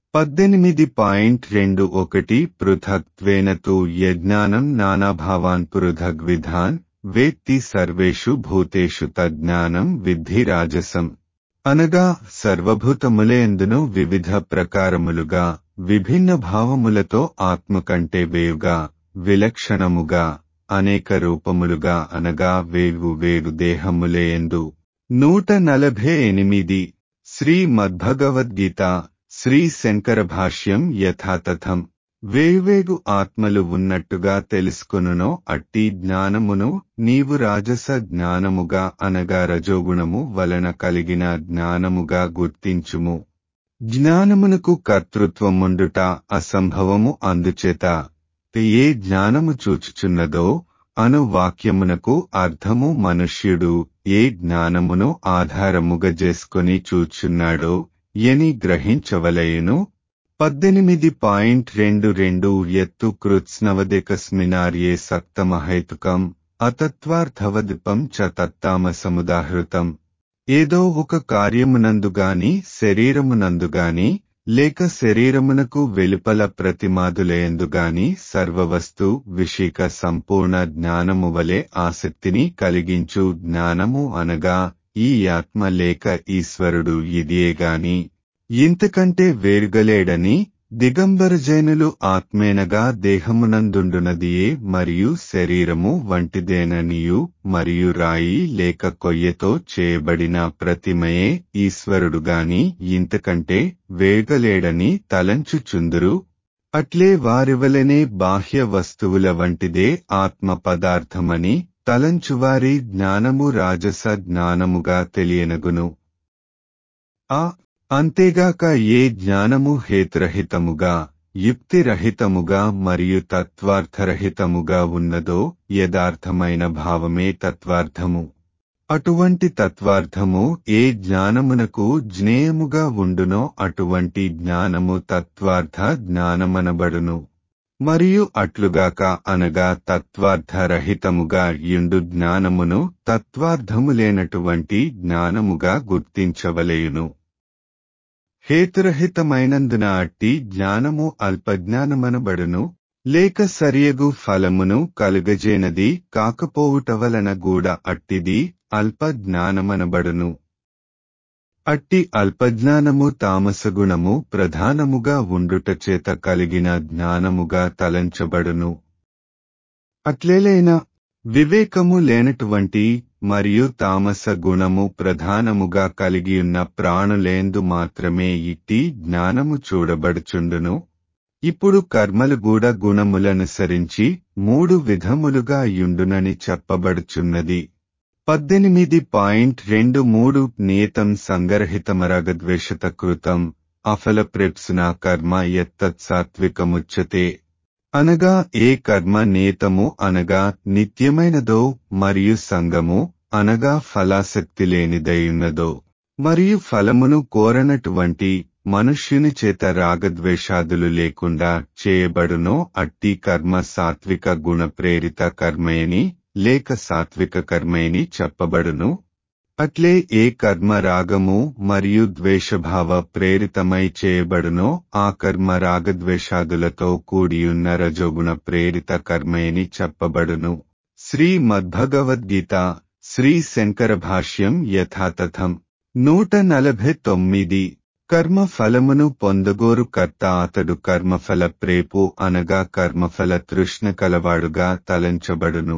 పద్దెనిమిది పాయింట్ రెండు ఒకటి పృథక్త్వేన తు యజ్ఞానం నానాభావాన్ పృథగ్విధాన్ వేత్తి సర్వేషు భూతేషు తజ్ఞానం విద్ధి రాజసం అనగా సర్వభూతములయందును వివిధ ప్రకారములుగా విభిన్న భావములతో ఆత్మ కంటే వేవుగా విలక్షణముగా అనేక రూపములుగా అనగా వేరు వేరు దేహములేయందు నూట నలభై ఎనిమిది శ్రీ మద్భగవద్గీత శ్రీ శంకర భాష్యం యథాతథం వేవేగు ఆత్మలు ఉన్నట్టుగా తెలుసుకొనునో అట్టి జ్ఞానమును నీవు రాజస జ్ఞానముగా అనగా రజోగుణము వలన కలిగిన జ్ఞానముగా గుర్తించుము జ్ఞానమునకు కర్తృత్వముండుట అసంభవము అందుచేత ఏ జ్ఞానము చూచుచున్నదో అను వాక్యమునకు అర్థము మనుష్యుడు ఏ జ్ఞానమును ఆధారముగా చేసుకుని చూచున్నాడో ఎని గ్రహించవలయును పద్దెనిమిది పాయింట్ రెండు రెండు ఎత్తు కృత్స్నవదేకస్మినార్యే సక్తమహైతుకం అతత్వార్థవదిపం చ తత్తామసముదాహృతం ఏదో ఒక కార్యమునందుగాని శరీరమునందుగాని లేక శరీరమునకు వెలుపల ప్రతిమాదులయందుగాని సర్వవస్తు విషిక సంపూర్ణ జ్ఞానము వలె ఆసక్తిని కలిగించు జ్ఞానము అనగా ఈ ఆత్మ లేక ఈశ్వరుడు ఇదియేగాని ఇంతకంటే వేరుగలేడని దిగంబర జైనులు ఆత్మేనగా దేహమునందుండునదియే మరియు శరీరము వంటిదేననియు మరియు రాయి లేక కొయ్యతో చేయబడిన ప్రతిమయే ఈశ్వరుడుగాని ఇంతకంటే వేగలేడని తలంచుచుందురు అట్లే వారివలనే బాహ్య వస్తువుల వంటిదే ఆత్మ పదార్థమని తలంచువారి జ్ఞానము రాజస జ్ఞానముగా తెలియనగును ఆ అంతేగాక ఏ జ్ఞానము హేతురహితముగా యుక్తిరహితముగా మరియు తత్వార్థరహితముగా ఉన్నదో యథార్థమైన భావమే తత్వార్థము అటువంటి తత్వార్థము ఏ జ్ఞానమునకు జ్ఞేయముగా ఉండునో అటువంటి జ్ఞానము తత్వార్థ జ్ఞానమనబడును మరియు అట్లుగాక అనగా తత్వార్థరహితముగా యుండు జ్ఞానమును తత్వార్థములేనటువంటి జ్ఞానముగా గుర్తించవలయును హేతురహితమైనందున అట్టి జ్ఞానము అల్పజ్ఞానమనబడును లేక సరియగు ఫలమును కలుగజేనది కాకపోవుట వలన గూడ అట్టిది అల్పజ్ఞానమనబడును అట్టి అల్పజ్ఞానము తామసగుణము ప్రధానముగా ఉండుట చేత కలిగిన జ్ఞానముగా తలంచబడును అట్లేలైనా వివేకము లేనటువంటి మరియు తామస గుణము ప్రధానముగా కలిగియున్న ప్రాణులేందు మాత్రమే ఇట్టి జ్ఞానము చూడబడుచుండును ఇప్పుడు కర్మలు గూడ గుణములనుసరించి మూడు విధములుగా యుండునని చెప్పబడుచున్నది పద్దెనిమిది పాయింట్ రెండు మూడు నియతం సంగరహితమరగద్వేషత కృతం అఫల ప్రేప్సున కర్మ ఎత్తత్ సాత్వికముచ్యతే అనగా ఏ కర్మ నేతము అనగా నిత్యమైనదో మరియు సంగము అనగా ఫలాసక్తి లేనిదయున్నదో మరియు ఫలమును కోరనటువంటి మనుష్యుని చేత రాగద్వేషాదులు లేకుండా చేయబడునో అట్టి కర్మ సాత్విక గుణ ప్రేరిత కర్మయని లేక సాత్విక కర్మయని చెప్పబడును అట్లే ఏ కర్మ రాగము మరియు ద్వేషభావ ప్రేరితమై చేయబడునో ఆ కర్మ రాగద్వేషాదులతో కూడియున్న రజోగుణ ప్రేరిత కర్మయని చెప్పబడును శ్రీ మద్భగవద్గీత శ్రీ శంకర భాష్యం యథాతథం నూట నలభై తొమ్మిది కర్మ ఫలమును పొందగోరు కర్త అతడు కర్మఫల ప్రేపు అనగా కర్మఫల తృష్ణ కలవాడుగా తలంచబడును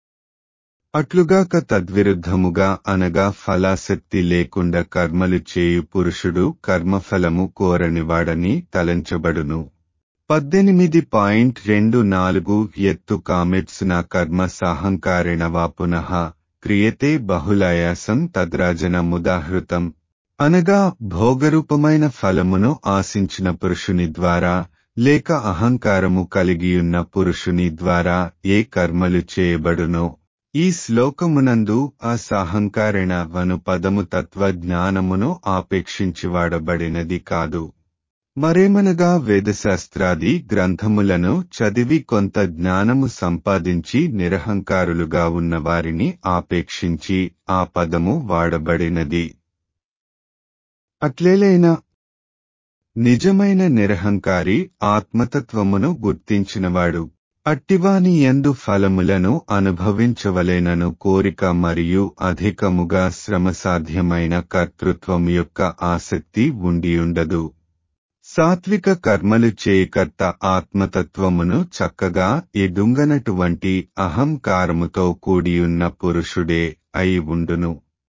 అట్లుగాక తద్విరుద్ధముగా అనగా ఫలాసక్తి లేకుండా కర్మలు చేయు పురుషుడు కర్మఫలము కోరనివాడని తలంచబడును పద్దెనిమిది పాయింట్ రెండు నాలుగు ఎత్తు కామెట్సున కర్మ సాహంకారిణవా పునః క్రియతే బహుళాయాసం తద్రాజనముదాహృతం అనగా భోగరూపమైన ఫలమును ఆశించిన పురుషుని ద్వారా లేక అహంకారము కలిగియున్న పురుషుని ద్వారా ఏ కర్మలు చేయబడునో ఈ శ్లోకమునందు అసహంకారిణ వను పదము తత్వజ్ఞానమును ఆపేక్షించి వాడబడినది కాదు మరేమనగా వేదశాస్త్రాది గ్రంథములను చదివి కొంత జ్ఞానము సంపాదించి నిరహంకారులుగా ఉన్న వారిని ఆపేక్షించి ఆ పదము వాడబడినది అట్లేలైనా నిజమైన నిరహంకారి ఆత్మతత్వమును గుర్తించినవాడు అట్టివాని ఎందు ఫలములను అనుభవించవలేనను కోరిక మరియు అధికముగా శ్రమసాధ్యమైన కర్తృత్వం యొక్క ఆసక్తి ఉండియుండదు సాత్విక కర్మలు చేయకర్త ఆత్మతత్వమును చక్కగా ఎదుంగనటువంటి అహంకారముతో కూడియున్న పురుషుడే అయి ఉండును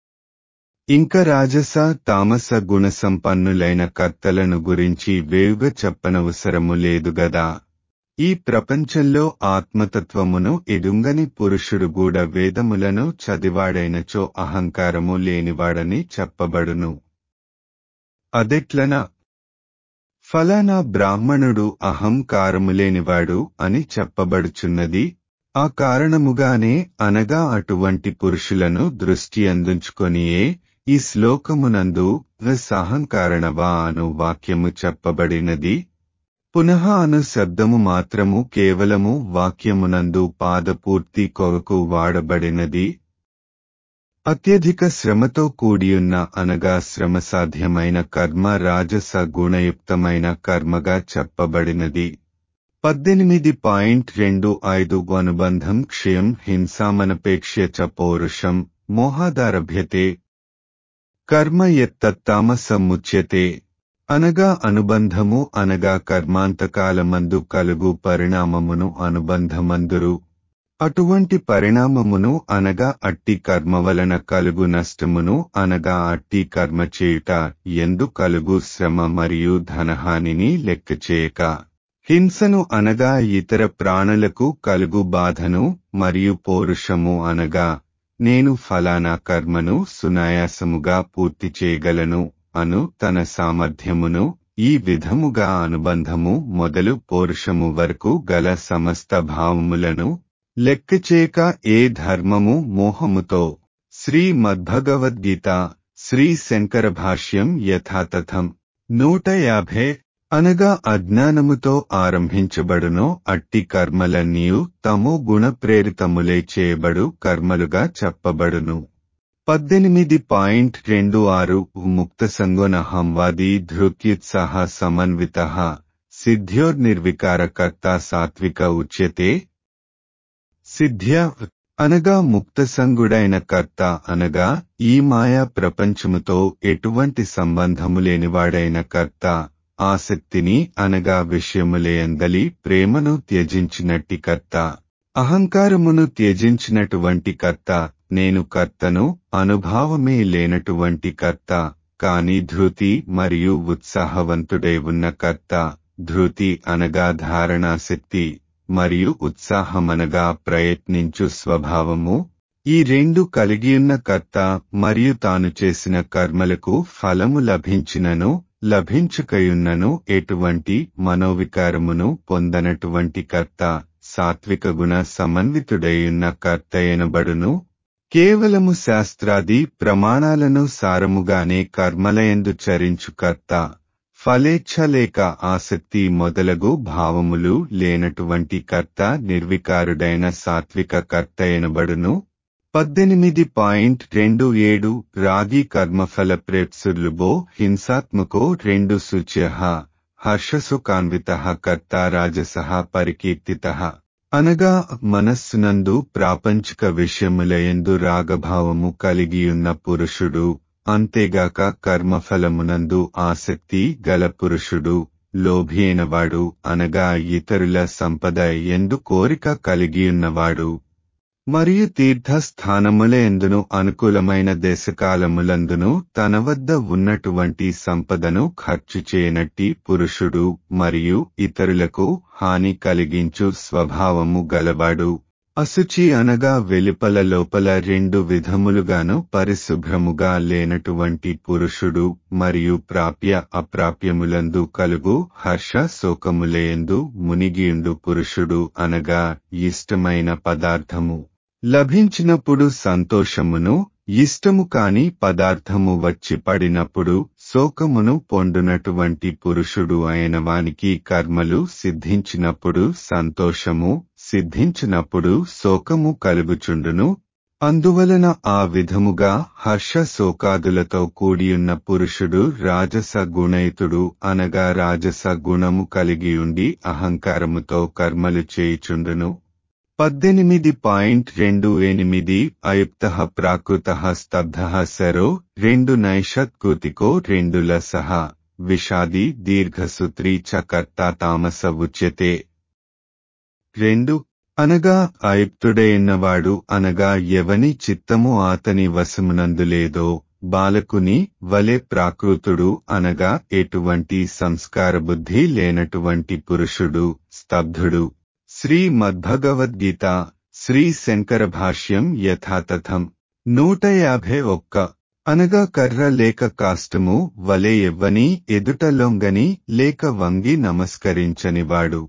ఇంక రాజస తామస గుణసంపన్నులైన కర్తలను గురించి వేవుగా చెప్పనవసరము లేదుగదా ఈ ప్రపంచంలో ఆత్మతత్వమును ఎడుంగని పురుషుడు కూడా వేదములను చదివాడైనచో అహంకారము లేనివాడని చెప్పబడును అదెట్లన ఫలానా బ్రాహ్మణుడు అహంకారము లేనివాడు అని చెప్పబడుచున్నది ఆ కారణముగానే అనగా అటువంటి పురుషులను దృష్టి అందించుకొనియే ఈ శ్లోకమునందు సహంకారణవా అను వాక్యము చెప్పబడినది పునః అను శబ్దము మాత్రము కేవలము వాక్యమునందు పాదపూర్తి కొరకు వాడబడినది అత్యధిక శ్రమతో కూడియున్న అనగా శ్రమ సాధ్యమైన కర్మ రాజస గుణయుక్తమైన కర్మగా చెప్పబడినది పద్దెనిమిది పాయింట్ రెండు ఐదు అనుబంధం క్షయం హింసామనపేక్ష్య చ పౌరుషం మోహాదారభ్యతే కర్మ ఎత్తత్తామసముచ్యతే అనగా అనుబంధము అనగా కర్మాంతకాలమందు కలుగు పరిణామమును అనుబంధమందురు అటువంటి పరిణామమును అనగా అట్టి కర్మ వలన కలుగు నష్టమును అనగా అట్టి కర్మ చేయుట ఎందు కలుగు శ్రమ మరియు ధనహానిని లెక్క చేయక హింసను అనగా ఇతర ప్రాణులకు కలుగు బాధను మరియు పౌరుషము అనగా నేను ఫలానా కర్మను సునాయాసముగా పూర్తి చేయగలను అను తన సామర్థ్యమును ఈ విధముగా అనుబంధము మొదలు పౌరుషము వరకు గల సమస్త భావములను లెక్కచేక ఏ ధర్మము మోహముతో శ్రీ మద్భగవద్గీత శ్రీ శంకర భాష్యం యథాతథం నూట యాభై అనగా అజ్ఞానముతో ఆరంభించబడునో అట్టి కర్మలన్నీయు తమో గుణ ప్రేరితములే చేయబడు కర్మలుగా చెప్పబడును పద్దెనిమిది పాయింట్ రెండు ఆరు ముక్త సంగోనహంవాది ధృత్యుత్సాహ సమన్విత సిద్ధ్యోర్నిర్వికారకర్త సాత్విక ఉచ్యతే సిద్ధ్య అనగా ముక్త సంగుడైన కర్త అనగా ఈ మాయా ప్రపంచముతో ఎటువంటి సంబంధము లేనివాడైన కర్త ఆసక్తిని అనగా విషయములేయందలి ప్రేమను త్యజించినట్టి కర్త అహంకారమును త్యజించినటువంటి కర్త నేను కర్తను అనుభావమే లేనటువంటి కర్త కాని ధృతి మరియు ఉత్సాహవంతుడై ఉన్న కర్త ధృతి అనగా ధారణాశక్తి మరియు ఉత్సాహమనగా ప్రయత్నించు స్వభావము ఈ రెండు కలిగియున్న కర్త మరియు తాను చేసిన కర్మలకు ఫలము లభించినను లభించకయున్నను ఎటువంటి మనోవికారమును పొందనటువంటి కర్త సాత్విక గుణ సమన్వితుడైయున్న కర్త ఎనబడును కేవలము శాస్త్రాది ప్రమాణాలను సారముగానే కర్మలయందు చరించు కర్త ఫలేచ్ఛ లేక ఆసక్తి మొదలగు భావములు లేనటువంటి కర్త నిర్వికారుడైన సాత్విక కర్త ఎనబడును పద్దెనిమిది పాయింట్ రెండు ఏడు రాగి కర్మఫల ప్రేప్సుర్లుబో హింసాత్మకో రెండు శుచ్య హర్షసుకాన్విత కర్త రాజస పరికీర్తిత అనగా మనస్సునందు ప్రాపంచిక విషయములయందు రాగభావము కలిగియున్న పురుషుడు అంతేగాక కర్మఫలమునందు ఆసక్తి గల పురుషుడు లోభియైనవాడు అనగా ఇతరుల సంపద ఎందు కోరిక కలిగియున్నవాడు మరియు తీర్థస్థానముల ఎందును అనుకూలమైన దేశకాలములందును తన వద్ద ఉన్నటువంటి సంపదను ఖర్చు చేయనట్టి పురుషుడు మరియు ఇతరులకు హాని కలిగించు స్వభావము గలవాడు అశుచి అనగా వెలుపల లోపల రెండు విధములుగాను పరిశుభ్రముగా లేనటువంటి పురుషుడు మరియు ప్రాప్య అప్రాప్యములందు కలుగు హర్ష శోకములేయందు మునిగియుండు పురుషుడు అనగా ఇష్టమైన పదార్థము లభించినప్పుడు సంతోషమును ఇష్టము కాని పదార్థము వచ్చి పడినప్పుడు శోకమును పొందునటువంటి పురుషుడు అయిన వానికి కర్మలు సిద్ధించినప్పుడు సంతోషము సిద్ధించినప్పుడు శోకము కలుగుచుండును అందువలన ఆ విధముగా హర్ష శోకాదులతో కూడియున్న పురుషుడు రాజస గుణయితుడు అనగా రాజస గుణము కలిగియుండి అహంకారముతో కర్మలు చేయుచుండును పద్దెనిమిది పాయింట్ రెండు ఎనిమిది అయుక్త ప్రాకృత స్తబ్ధ శరో రెండు నైషత్కృతికో రెండు లసహ విషాది దీర్ఘసూత్రీ చ కర్త తామస ఉచ్యతే రెండు అనగా అయుక్తుడైనవాడు అనగా ఎవని చిత్తము ఆతని వశమునందులేదో బాలకుని వలె ప్రాకృతుడు అనగా ఎటువంటి సంస్కార బుద్ధి లేనటువంటి పురుషుడు స్తబ్ధుడు శ్రీ మద్భగవద్గీత శ్రీ శంకర భాష్యం యథాతథం నూట యాభై ఒక్క అనగా కర్ర లేక కాష్టము వలె ఎవ్వని ఎదుట లొంగని లేక వంగి నమస్కరించనివాడు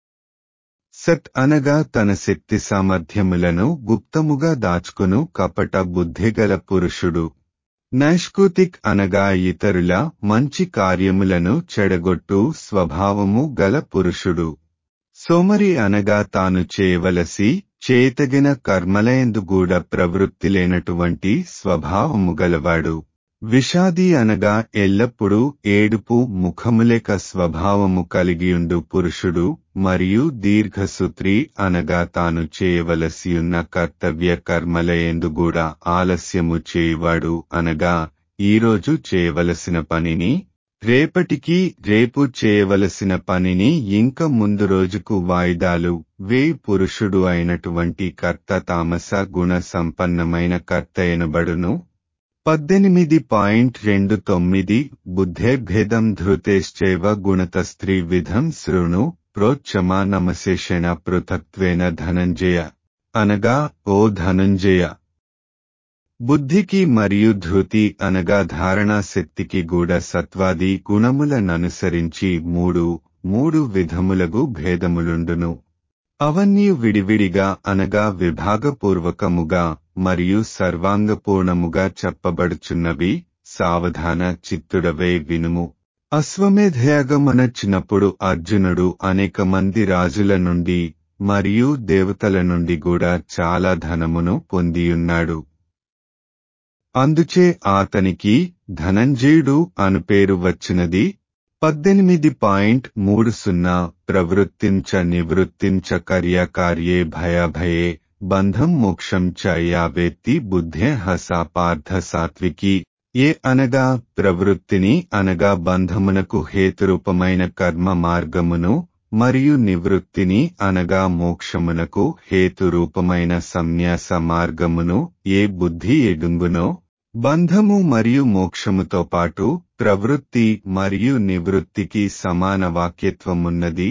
సత్ అనగా తన శక్తి సామర్థ్యములను గుప్తముగా దాచుకును కపట బుద్ధిగల పురుషుడు నైష్కృతిక్ అనగా ఇతరుల మంచి కార్యములను చెడగొట్టు స్వభావము గల పురుషుడు సోమరి అనగా తాను చేయవలసి చేతగిన కర్మలయందు కూడా ప్రవృత్తి లేనటువంటి స్వభావము గలవాడు విషాది అనగా ఎల్లప్పుడూ ఏడుపు ముఖములేక స్వభావము కలిగియుండు పురుషుడు మరియు దీర్ఘసూత్రి అనగా తాను చేయవలసియున్న కర్తవ్య కర్మలయందు కూడా ఆలస్యము చేయువాడు అనగా ఈరోజు చేయవలసిన పనిని రేపటికి రేపు చేయవలసిన పనిని ఇంక ముందు రోజుకు వాయిదాలు వే పురుషుడు అయినటువంటి కర్త తామస గుణ సంపన్నమైన కర్త ఎనబడును పద్దెనిమిది పాయింట్ రెండు తొమ్మిది బుద్ధేర్భేదం ధృతేశ్చైవ గుణతస్త్రీ విధం శృణు ప్రోచ్చమా నమశేషణ పృథక్త్వేన ధనంజయ అనగా ఓ ధనంజయ బుద్ధికి మరియు ధృతి అనగా ధారణా శక్తికి కూడా సత్వాది గుణములననుసరించి మూడు మూడు విధములగు భేదములుండును అవన్నీ విడివిడిగా అనగా విభాగపూర్వకముగా మరియు సర్వాంగపూర్ణముగా చెప్పబడుచున్నవి సావధాన చిత్తుడవే వినుము అశ్వమేధయాగమనచ్చినప్పుడు అర్జునుడు అనేక మంది రాజుల నుండి మరియు దేవతల నుండి కూడా చాలా ధనమును పొందియున్నాడు అందుచే ఆతనికి ధనంజయుడు అను పేరు వచ్చినది పద్దెనిమిది పాయింట్ మూడు సున్నా ప్రవృత్తించ నివృత్తించ కార్యకార్యే భయభయే బంధం మోక్షం చ యావేత్తి బుద్ధే హసా పార్థ సాత్వికి ఏ అనగా ప్రవృత్తిని అనగా బంధమునకు హేతురూపమైన కర్మ మార్గమును మరియు నివృత్తిని అనగా మోక్షమునకు హేతురూపమైన సన్యాస మార్గమును ఏ బుద్ధి ఎడుంగునో బంధము మరియు మోక్షముతో పాటు ప్రవృత్తి మరియు నివృత్తికి సమాన వాక్యత్వమున్నది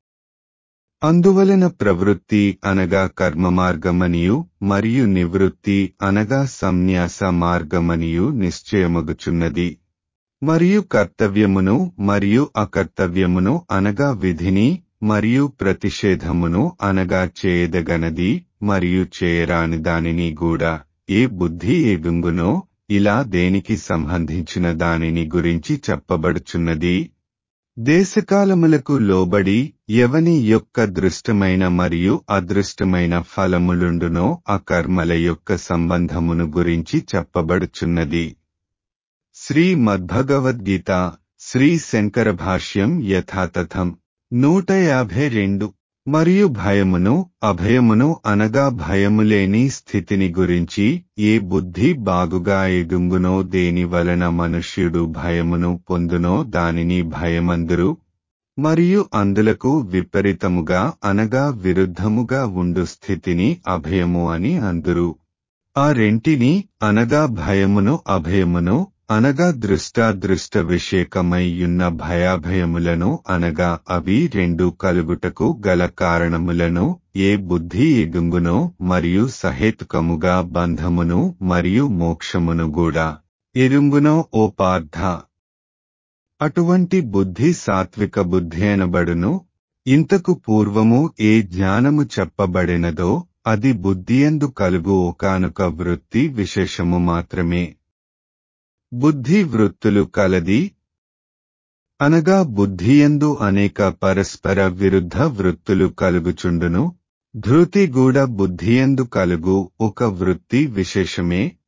అందువలన ప్రవృత్తి అనగా కర్మ మార్గమనియు మరియు నివృత్తి అనగా సన్యాస మార్గమనియు నిశ్చయమగుచున్నది మరియు కర్తవ్యమును మరియు అకర్తవ్యమును అనగా విధిని మరియు ప్రతిషేధమును అనగా చేయదగనది మరియు చేయరాని దానిని కూడా ఏ బుద్ధి ఎగుంగునో ఇలా దేనికి సంబంధించిన దానిని గురించి చెప్పబడుచున్నది దేశకాలములకు లోబడి ఎవని యొక్క దృష్టమైన మరియు అదృష్టమైన ఫలములుండునో ఆ కర్మల యొక్క సంబంధమును గురించి చెప్పబడుచున్నది శ్రీ మద్భగవద్గీత శ్రీ శంకర భాష్యం యథాతథం నూట యాభై రెండు మరియు భయమును అభయమును అనగా భయములేని స్థితిని గురించి ఏ బుద్ధి బాగుగా ఎగుంగునో దేని వలన మనుష్యుడు భయమును పొందునో దానిని భయమందురు మరియు అందులకు విపరీతముగా అనగా విరుద్ధముగా ఉండు స్థితిని అభయము అని అందురు ఆ రెంటిని అనగా భయమును అభయమును అనగా దృష్టాదృష్ట విషేకమైయున్న భయాభయములను అనగా అవి రెండు కలుగుటకు గల కారణములను ఏ బుద్ధి ఎగుంగునో మరియు సహేతుకముగా బంధమును మరియు మోక్షమును కూడా ఎరుంగునో ఓ పార్థ అటువంటి బుద్ధి సాత్విక బుద్ధి అనబడును ఇంతకు పూర్వము ఏ జ్ఞానము చెప్పబడినదో అది బుద్ధియందు కలుగు ఒకానొక వృత్తి విశేషము మాత్రమే బుద్ధి వృత్తులు కలది అనగా బుద్ధియందు అనేక పరస్పర విరుద్ధ వృత్తులు కలుగుచుండును ధృతిగూడ బుద్ధియందు కలుగు ఒక వృత్తి విశేషమే